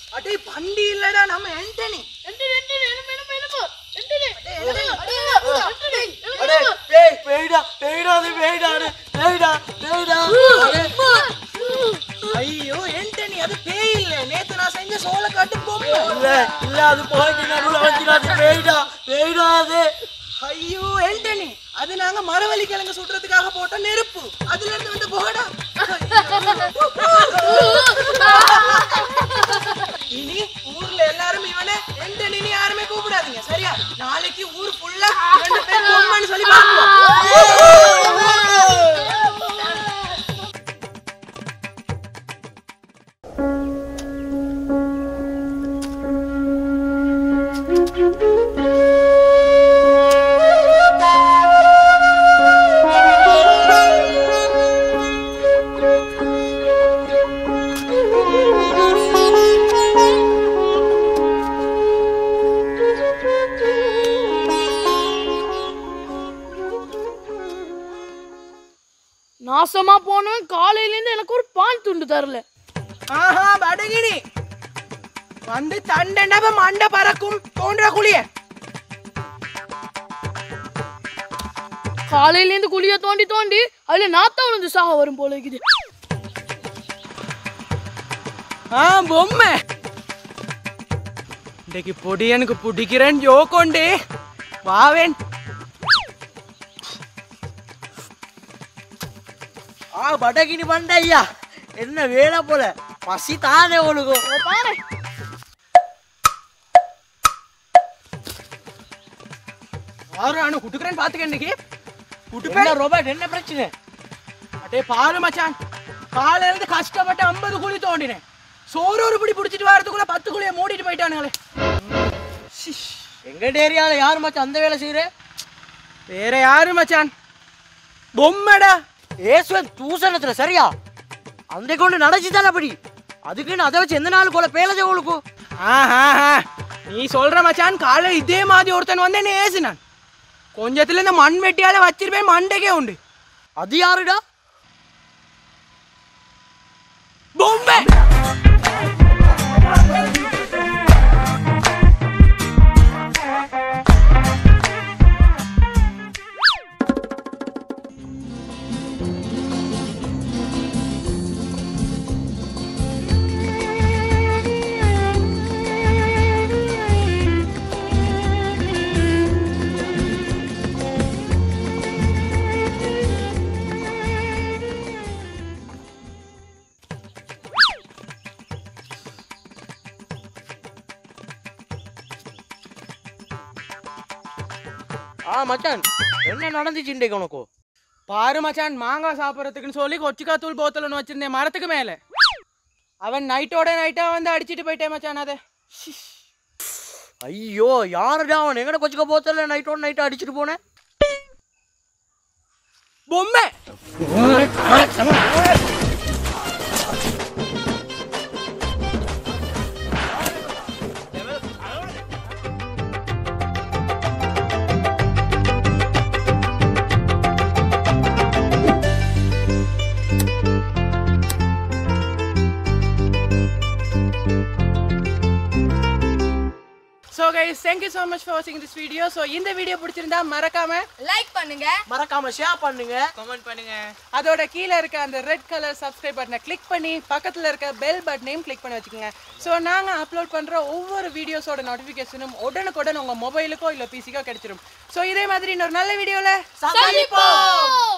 அடே பண்டி இல்லடா நம்ம ஆண்டனி அடே பேய் பேய்டா பேய்டா அது பேய்டா அது பேய்டா பேய்டா அடே, ஐயோ ஆண்டனி அது பேய் இல்ல நேத்து நான் செஞ்ச சோள காட்டு பொம்மை இல்ல இல்ல அது போய்க்கு நடுவுல வச்சிடாது பேய்டா பேய்டா அது ஐயோ ஆண்டனி அது நாங்க மரவள்ளி கிழங்கு சுடுறதுக்காக போட்ட நெருப்பு அதுல இருந்து வந்து போடா இனி ஊர்ல எல்லாரும் இவனை ஆண்டனின்னு யாருமே கூப்பிடாதீங்க சரியா நாளைக்கு ஊர் ஃபுல்லா ரெண்டு பேர் பொம்மைன்னு சொல்லி பாக்குவோம் நாசமா போனவன் காலையில இருந்து எனக்கு ஒரு பால் துண்டு தரல ஆஹா படகினி வந்து தண்டனவ மண்ட பறக்கும் தோன்ற குளிய காலையில இருந்து குழிய தோண்டி தோண்டி அதுல நாத்தம் விழுந்து சாக வரும் போல இருக்குது ஆ பொம்மை இன்னைக்கு பொடி எனக்கு பிடிக்கிறேன் ஜோக்கோண்டு வாவேன் ஆ பட்டகினி பண்ட ஐயா என்ன வேலை போல பசி தானே உனக்கு பாரு ஆறு அணு குட்டுக்கிறேன் பாத்துக்க இன்னைக்கு என்ன குட்டுப்பேன் ரோபர்ட் என்ன பிரச்சனை அடே பாரு மச்சான் காலையில இருந்து கஷ்டப்பட்டு ஐம்பது குழி தோண்டினேன் சோறு ஒரு பிடி பிடிச்சிட்டு வரதுக்குள்ள பத்து குழியை மூடிட்டு போயிட்டானுங்களே ஷிஷ். எங்க ஏரியால யாரு மச்சான் அந்த வேலை செய்யற வேற யாரு மச்சான் பொம்மைடா ஏசுவன் தூசணத்துல சரியா அந்த கொண்டு நடச்சு தானே அப்படி அதுக்குன்னு அதை வச்சு எந்த நாள் போல பேலதே உங்களுக்கு ஆஹா நீ சொல்ற மச்சான் காலை இதே மாதிரி ஒருத்தன் வந்து என்ன ஏசுனான் கொஞ்சத்துல இந்த மண் வெட்டியால வச்சிருப்பேன் மண்டைக்கே உண்டு அது யாருடா பொம்மை ஆ மச்சான் என்ன நடந்துச்சு இன்றைக்கு உனக்கு பாரு மச்சான் மாங்காய் சாப்பிட்றதுக்குன்னு சொல்லி கொச்சிக்காய் தூள் போத்தல் ஒன்று வச்சிருந்தேன் மரத்துக்கு மேலே அவன் நைட்டோட நைட்டா வந்து அடிச்சிட்டு போயிட்டேன் மச்சான் அதை ஐயோ யாருடா அவன் எங்கட கொச்சுக்க போத்தல நைட்டோட நைட்டு அடிச்சிட்டு போனேன் பொம்மை so guys thank you so much for வாட்சிங் திஸ் வீடியோ ஸோ இந்த வீடியோ பிடிச்சிருந்தா மறக்காம லைக் பண்ணுங்க மறக்காம ஷேர் பண்ணுங்க கமெண்ட் பண்ணுங்க அதோட கீழே இருக்க அந்த ரெட் கலர் சப்ஸ்கிரைப் பட்டனை கிளிக் பண்ணி பக்கத்தில் இருக்க பெல் பட்டனையும் கிளிக் பண்ணி வச்சுக்கோங்க ஸோ நாங்கள் அப்லோட் பண்ணுற ஒவ்வொரு வீடியோஸோட நோட்டிஃபிகேஷனும் உடனுக்குடன் உங்கள் மொபைலுக்கோ இல்லை பிசிக்கோ கிடைச்சிரும் ஸோ இதே மாதிரி இன்னொரு நல்ல வீடியோவில் சந்திப்போம்